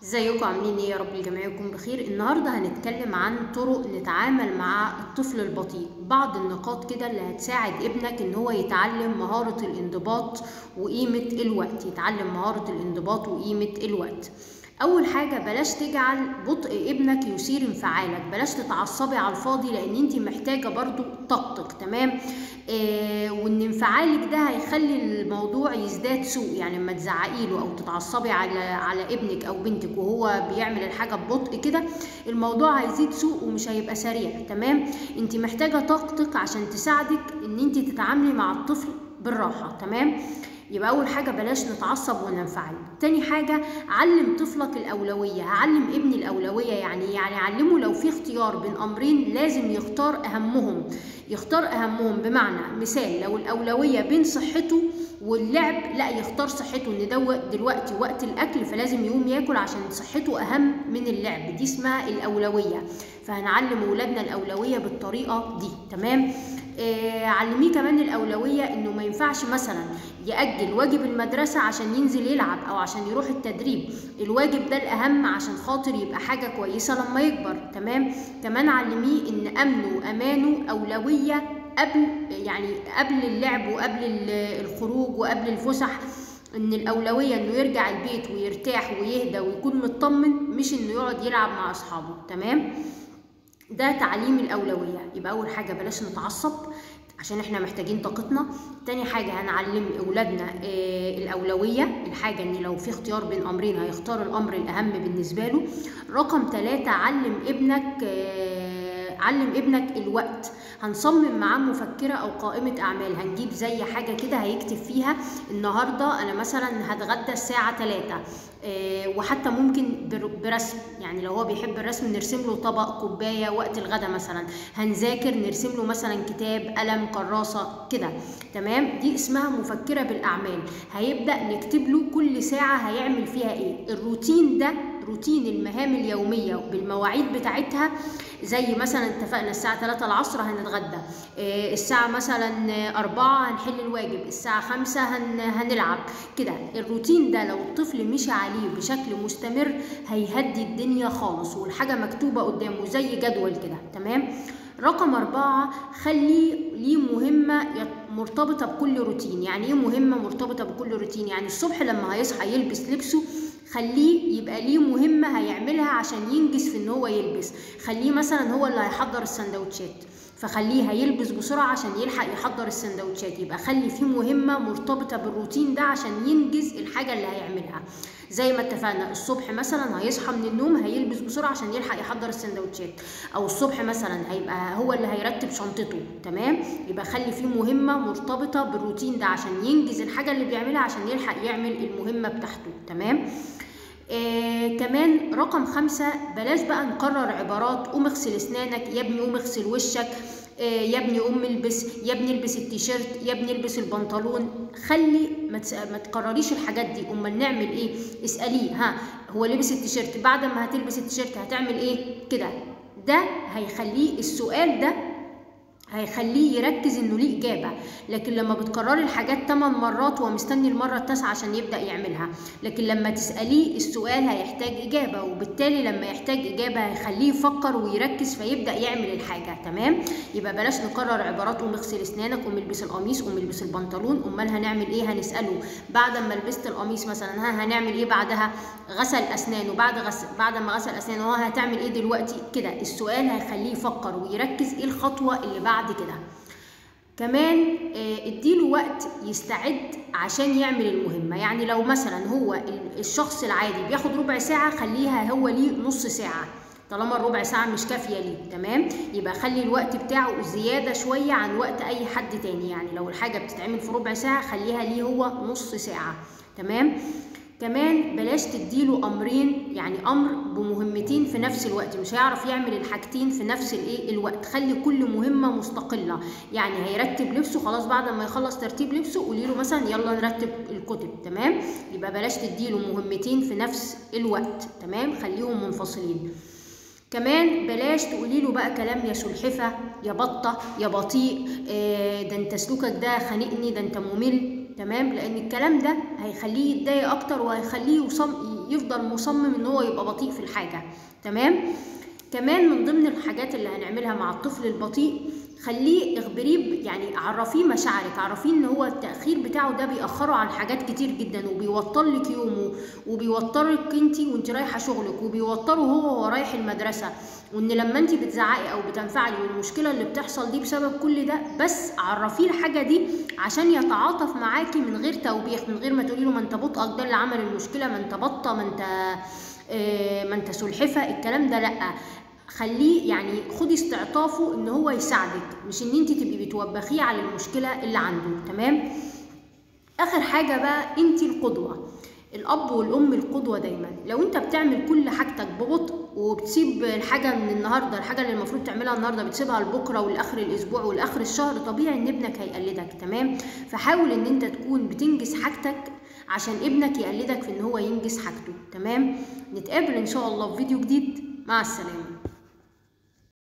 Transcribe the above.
ازيكم عاملين ايه يا رب الجميع يكون بخير النهارده هنتكلم عن طرق نتعامل مع الطفل البطيء بعض النقاط كده اللي هتساعد ابنك ان هو يتعلم مهارة الانضباط وقيمة الوقت يتعلم مهارة الانضباط وقيمة الوقت اول حاجه بلاش تجعل بطء ابنك يثير انفعالك بلاش تتعصبي على الفاضي لان انت محتاجه برضو طاقتك تمام آه وان انفعالك ده هيخلي الموضوع يزداد سوء يعني لما تزعقي له او تتعصبي على على ابنك او بنتك وهو بيعمل الحاجه ببطء كده الموضوع هيزيد سوء ومش هيبقى سريع تمام انت محتاجه طاقتك عشان تساعدك ان انت تتعاملي مع الطفل بالراحه تمام يبقى اول حاجه بلاش نتعصب وننفعل تاني حاجه علم طفلك الاولويه هعلم ابني الاولويه يعني يعني علمه لو في اختيار بين امرين لازم يختار اهمهم يختار اهمهم بمعنى مثال لو الاولويه بين صحته واللعب لا يختار صحته ان ده دلوقتي وقت الاكل فلازم يقوم ياكل عشان صحته اهم من اللعب دي اسمها الاولويه فهنعلم اولادنا الاولويه بالطريقه دي تمام آه علميه كمان الاولويه انه ما ينفعش مثلا ياجل واجب المدرسه عشان ينزل يلعب او عشان يروح التدريب الواجب ده الاهم عشان خاطر يبقى حاجه كويسه لما يكبر تمام كمان علميه ان امنه وامانه اولويه قبل يعني قبل اللعب وقبل الخروج وقبل الفسح ان الاولويه انه يرجع البيت ويرتاح ويهدى ويكون مطمن مش انه يقعد يلعب مع اصحابه تمام ده تعليم الأولوية يبقى أول حاجة بلاش نتعصب عشان احنا محتاجين طاقتنا تاني حاجة هنعلم أولادنا اه الأولوية الحاجة ان لو في اختيار بين أمرين هيختار الأمر الأهم بالنسبة له رقم ثلاثة علم ابنك اه علم ابنك الوقت هنصمم معاه مفكرة أو قائمة أعمال هنجيب زي حاجة كده هيكتب فيها النهاردة أنا مثلا هتغدى الساعة 3 أه وحتى ممكن برسم يعني لو هو بيحب الرسم نرسم له طبق كوباية وقت الغدا مثلا هنذاكر نرسم له مثلا كتاب قلم كراسة كده تمام دي اسمها مفكرة بالأعمال هيبدأ نكتب له كل ساعة هيعمل فيها ايه الروتين ده روتين المهام اليومية بالمواعيد بتاعتها زي مثلا اتفقنا الساعة 3 العصر هنتغدى الساعة مثلا 4 هنحل الواجب الساعة 5 هن هنلعب كده الروتين ده لو الطفل مشي عليه بشكل مستمر هيهدي الدنيا خالص والحاجة مكتوبة قدامه زي جدول كده تمام رقم أربعة خلي ليه مهمة مرتبطة بكل روتين يعني ايه مهمة مرتبطة بكل روتين يعني الصبح لما هيصحى يلبس لبسه خليه يبقى ليه مهمة هيعملها عشان ينجز في ان هو يلبس خليه مثلا هو اللي هيحضر السندوتشات فخليه هيلبس بسرعة عشان يلحق يحضر السندوتشات يبقى خلي فيه مهمة مرتبطة بالروتين ده عشان ينجز الحاجة اللي هيعملها زي ما اتفقنا الصبح مثلا هيصحى من النوم هيلبس بسرعة عشان يلحق يحضر السندوتشات او الصبح مثلا هيبقى هو اللي هيرتب شنطته تمام يبقى خلي فيه مهمة مرتبطة بالروتين ده عشان ينجز الحاجة اللي بيعملها عشان يلحق يعمل المهمة بتاعته تمام آه كمان رقم خمسة بلاش بقى نكرر عبارات قوم اغسل اسنانك يا ابني قوم اغسل وشك آه يا ابني قوم البس يا ابني البس التيشيرت يا ابني البس البنطلون خلي ما, ما تكرريش الحاجات دي امال نعمل ايه اساليه ها هو لبس التيشيرت بعد ما هتلبس التيشيرت هتعمل ايه كده ده هيخليه السؤال ده هيخليه يركز انه ليه اجابه لكن لما بتكرري الحاجات 8 مرات هو مستني المره التاسعه عشان يبدا يعملها لكن لما تساليه السؤال هيحتاج اجابه وبالتالي لما يحتاج اجابه هيخليه يفكر ويركز فيبدا يعمل الحاجه تمام يبقى بلاش نكرر عبارات قوم اغسل اسنانك قوم البس القميص قوم البس البنطلون امال هنعمل ايه هنساله بعد ما لبست القميص مثلا ها هنعمل ايه بعدها غسل اسنانه بعد غسل بعد ما غسل اسنانه ها هتعمل ايه دلوقتي كده السؤال هيخليه يفكر ويركز ايه الخطوه اللي بعد بعد كده كمان اديله وقت يستعد عشان يعمل المهمة يعني لو مثلا هو الشخص العادي بياخد ربع ساعة خليها هو ليه نص ساعة طالما الربع ساعة مش كافية ليه تمام يبقى خلي الوقت بتاعه زيادة شوية عن وقت أي حد تاني يعني لو الحاجة بتتعمل في ربع ساعة خليها ليه هو نص ساعة تمام كمان بلاش تديله امرين يعني امر بمهمتين في نفس الوقت مش هيعرف يعمل الحاجتين في نفس الايه الوقت خلي كل مهمه مستقله يعني هيرتب لبسه خلاص بعد ما يخلص ترتيب لبسه قولي له مثلا يلا نرتب الكتب تمام يبقى بلاش تديله مهمتين في نفس الوقت تمام خليهم منفصلين كمان بلاش تقولي له بقى كلام يا سلحفه يا بطه يا بطيء آه ده انت سلوكك ده خانقني ده انت ممل تمام لان الكلام ده هيخليه يتضايق اكتر وهيخليه يصم... يفضل مصمم ان هو يبقى بطيء في الحاجه تمام كمان من ضمن الحاجات اللي هنعملها مع الطفل البطيء خليه اخبريه يعني عرفيه مشاعرك عرفيه ان هو التاخير بتاعه ده بيأخره عن حاجات كتير جدا وبيوتر لك يومه وبيوترك انت وانت رايحه شغلك وبيوتره هو وهو رايح المدرسه وان لما انت بتزعقي او بتنفعلي والمشكله اللي بتحصل دي بسبب كل ده بس عرفيه الحاجه دي عشان يتعاطف معاكي من غير توبيخ من غير ما تقولي له ما انت بطئك ده اللي عمل المشكله ما انت بطه ما انت اه ما انت سلحفه الكلام ده لا خليه يعني خدي استعطافه ان هو يساعدك مش ان انت تبقي بتوبخيه على المشكله اللي عنده تمام اخر حاجه بقى انت القدوه الاب والام القدوه دايما لو انت بتعمل كل حاجتك ببطء وبتسيب الحاجه من النهارده الحاجه اللي المفروض تعملها النهارده بتسيبها لبكره ولاخر الاسبوع ولاخر الشهر طبيعي ان ابنك هيقلدك تمام فحاول ان انت تكون بتنجز حاجتك عشان ابنك يقلدك في ان هو ينجز حاجته تمام نتقابل ان شاء الله في فيديو جديد مع السلامه